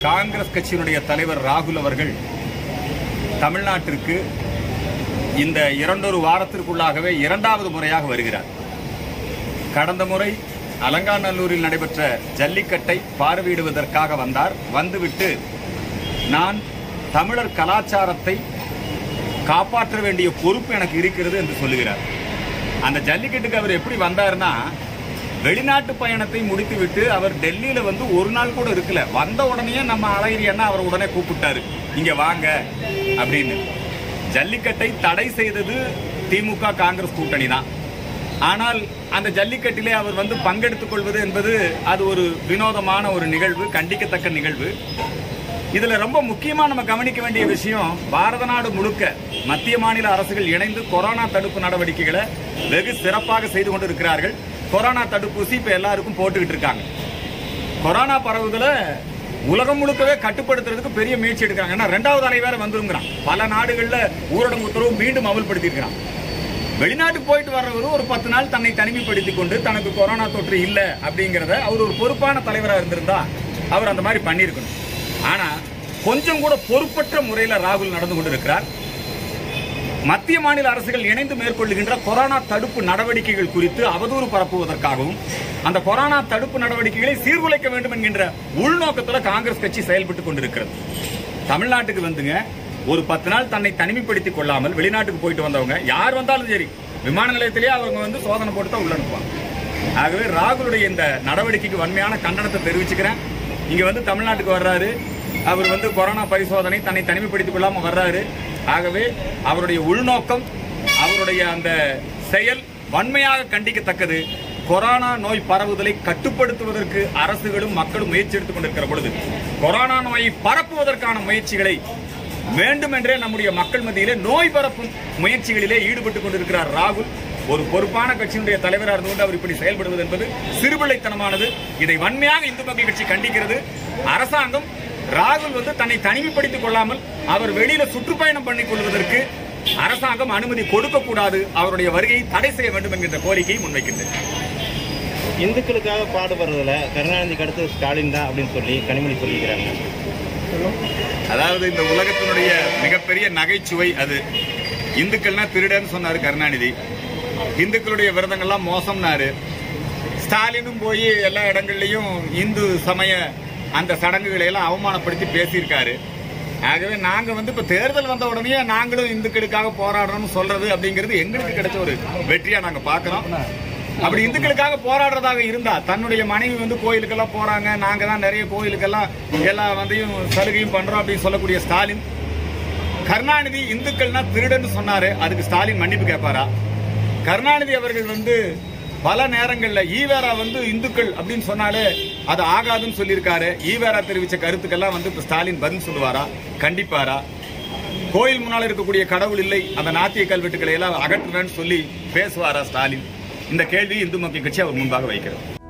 காங்கிரஸ் கட்சியினுடைய தலைவர் ராகுல் அவர்கள் தமிழ்நாட்டிற்கு இந்த இரண்டொரு வாரத்திற்குள்ளாகவே இரண்டாவது முறையாக வருகிறார் கடந்த முறை அலங்காநல்லூரில் நடைபெற்ற ஜல்லிக்கட்டை பார்வையிடுவதற்காக வந்தார் வந்துவிட்டு நான் தமிழர் கலாச்சாரத்தை காப்பாற்ற வேண்டிய பொறுப்பு எனக்கு இருக்கிறது என்று சொல்லுகிறார் அந்த ஜல்லிக்கட்டுக்கு அவர் எப்படி வந்தாருன்னா வெளிநாட்டு பயணத்தை முடித்துவிட்டு அவர் டெல்லியில வந்து ஒரு நாள் கூட இருக்கல வந்த உடனே நம்ம அழகிரி அண்ணா அவர் உடனே கூப்பிட்டாரு இங்க வாங்க அப்படின்னு ஜல்லிக்கட்டை தடை செய்தது திமுக காங்கிரஸ் கூட்டணி தான் ஆனால் அந்த ஜல்லிக்கட்டிலே அவர் வந்து பங்கெடுத்துக் கொள்வது என்பது அது ஒரு வினோதமான ஒரு நிகழ்வு கண்டிக்கத்தக்க நிகழ்வு இதுல ரொம்ப முக்கியமா நம்ம கவனிக்க வேண்டிய விஷயம் பாரத நாடு முழுக்க மத்திய மாநில அரசுகள் இணைந்து கொரோனா தடுப்பு நடவடிக்கைகளை வெகு சிறப்பாக செய்து கொண்டிருக்கிறார்கள் கொரோனா தடுப்பூசி இப்ப எல்லாருக்கும் போட்டுக்கிட்டு இருக்காங்க கொரோனா பரவுதலை உலகம் முழுக்கவே கட்டுப்படுத்துறதுக்கு பெரிய முயற்சி எடுக்கிறாங்க ஏன்னா ரெண்டாவது அலை வேற வந்துருங்கிறான் பல நாடுகள்ல ஊரடங்கு உத்தரவு மீண்டும் அமல்படுத்தி இருக்கிறான் வெளிநாட்டுக்கு போயிட்டு வர்றவர் ஒரு பத்து நாள் தன்னை தனிமைப்படுத்திக் கொண்டு தனக்கு கொரோனா தொற்று இல்ல அப்படிங்கறத அவர் ஒரு பொறுப்பான தலைவராக இருந்திருந்தா அவர் அந்த மாதிரி பண்ணியிருக்கணும் ஆனா கொஞ்சம் கூட பொறுப்பற்ற முறையில் ராகுல் நடந்து கொண்டிருக்கிறார் மத்திய மாநில அரசுகள் இணைந்து மேற்கொள்ளுகின்ற கொரோனா தடுப்பு நடவடிக்கைகள் குறித்து அவதூறு பரப்புவதற்காகவும் அந்த கொரோனா தடுப்பு நடவடிக்கைகளை சீர்குலைக்க வேண்டும் என்கின்ற உள்நோக்கத்தில் காங்கிரஸ் கட்சி செயல்பட்டுக் கொண்டிருக்கிறது தமிழ்நாட்டுக்கு வந்துங்க ஒரு பத்து நாள் தன்னை தனிமைப்படுத்திக் கொள்ளாமல் வெளிநாட்டுக்கு போயிட்டு வந்தவங்க யார் வந்தாலும் சரி விமான நிலையத்திலேயே அவங்க வந்து சோதனை போட்டு தான் உள்ள அனுப்புவாங்க ஆகவே ராகுலுடைய இந்த நடவடிக்கைக்கு வன்மையான கண்டனத்தை தெரிவிச்சுக்கிறேன் இங்க வந்து தமிழ்நாட்டுக்கு வர்றாரு அவர் வந்து கொரோனா பரிசோதனை தன்னை தனிமைப்படுத்திக் கொள்ளாம வர்றாரு ஆகவே அவருடைய உள்நோக்கம் அவருடைய அந்த செயல் வன்மையாக கண்டிக்கத்தக்கது கொரோனா நோய் பரவுதலை கட்டுப்படுத்துவதற்கு அரசுகளும் மக்களும் முயற்சி எடுத்துக் கொண்டிருக்கிற பொழுது கொரோனா நோயை பரப்புவதற்கான முயற்சிகளை வேண்டுமென்றே நம்முடைய மக்கள் மத்தியிலே நோய் பரப்பும் முயற்சிகளிலே ஈடுபட்டுக் கொண்டிருக்கிறார் ராகுல் ஒரு பொறுப்பான கட்சியினுடைய தலைவராக இருந்து கொண்டு அவர் இப்படி செயல்படுவது என்பது சிறுபிள்ளைத்தனமானது இதை வன்மையாக இந்து மக்கள் கட்சி கண்டிக்கிறது அரசாங்கம் ராகுல் வந்து தன்னை தனிமைப்படுத்திக் கொள்ளாமல் அவர் வெளியில சுற்றுப்பயணம் பண்ணிக் கொள்வதற்கு அரசாங்கம் அனுமதி கொடுக்க கூடாது அவருடைய வருகையை தடை செய்ய வேண்டும் என்கின்ற கோரிக்கையை முன்வைக்கின்றது இந்துக்களுக்காக பாடுபடுறதுல கருணாநிதிக்கு அடுத்து ஸ்டாலின் தான் அப்படின்னு சொல்லி கனிமொழி சொல்லிக்கிறாங்க அதாவது இந்த உலகத்தினுடைய மிகப்பெரிய நகைச்சுவை அது இந்துக்கள்னா திருடன்னு சொன்னாரு கருணாநிதி இந்துக்களுடைய விரதங்கள்லாம் மோசம்னாரு ஸ்டாலினும் போய் எல்லா இடங்கள்லயும் இந்து சமய அந்த சடங்குகளை எல்லாம் அவமானப்படுத்தி பேசியிருக்காரு ஆகவே நாங்க வந்து இப்ப தேர்தல் வந்த உடனே நாங்களும் இந்துக்களுக்காக போராடுறோம்னு சொல்றது அப்படிங்கிறது எங்களுக்கு கிடைச்ச ஒரு வெற்றியா நாங்க பாக்குறோம் அப்படி இந்துக்களுக்காக போராடுறதாக இருந்தா தன்னுடைய மனைவி வந்து கோயிலுக்கெல்லாம் போறாங்க நாங்க தான் நிறைய கோயிலுக்கெல்லாம் எல்லா வந்து சலுகையும் பண்றோம் அப்படின்னு சொல்லக்கூடிய ஸ்டாலின் கருணாநிதி இந்துக்கள்னா திருடன்னு சொன்னாரு அதுக்கு ஸ்டாலின் மன்னிப்பு கேட்பாரா கருணாநிதி அவர்கள் வந்து பல நேரங்கள்ல ஈவேரா வந்து இந்துக்கள் அப்படின்னு சொன்னாலே அது ஆகாதுன்னு சொல்லியிருக்காரு ஈவேரா தெரிவிச்ச கருத்துக்கெல்லாம் வந்து இப்ப ஸ்டாலின் பதில் சொல்லுவாரா கண்டிப்பாரா கோயில் முன்னால் இருக்கக்கூடிய கடவுள் இல்லை அந்த நாத்திய கல்வெட்டுக்களை எல்லாம் அகற்றுவேன்னு சொல்லி பேசுவாரா ஸ்டாலின் இந்த கேள்வி இந்து மக்கள் கட்சி அவர் முன்பாக வைக்கிறது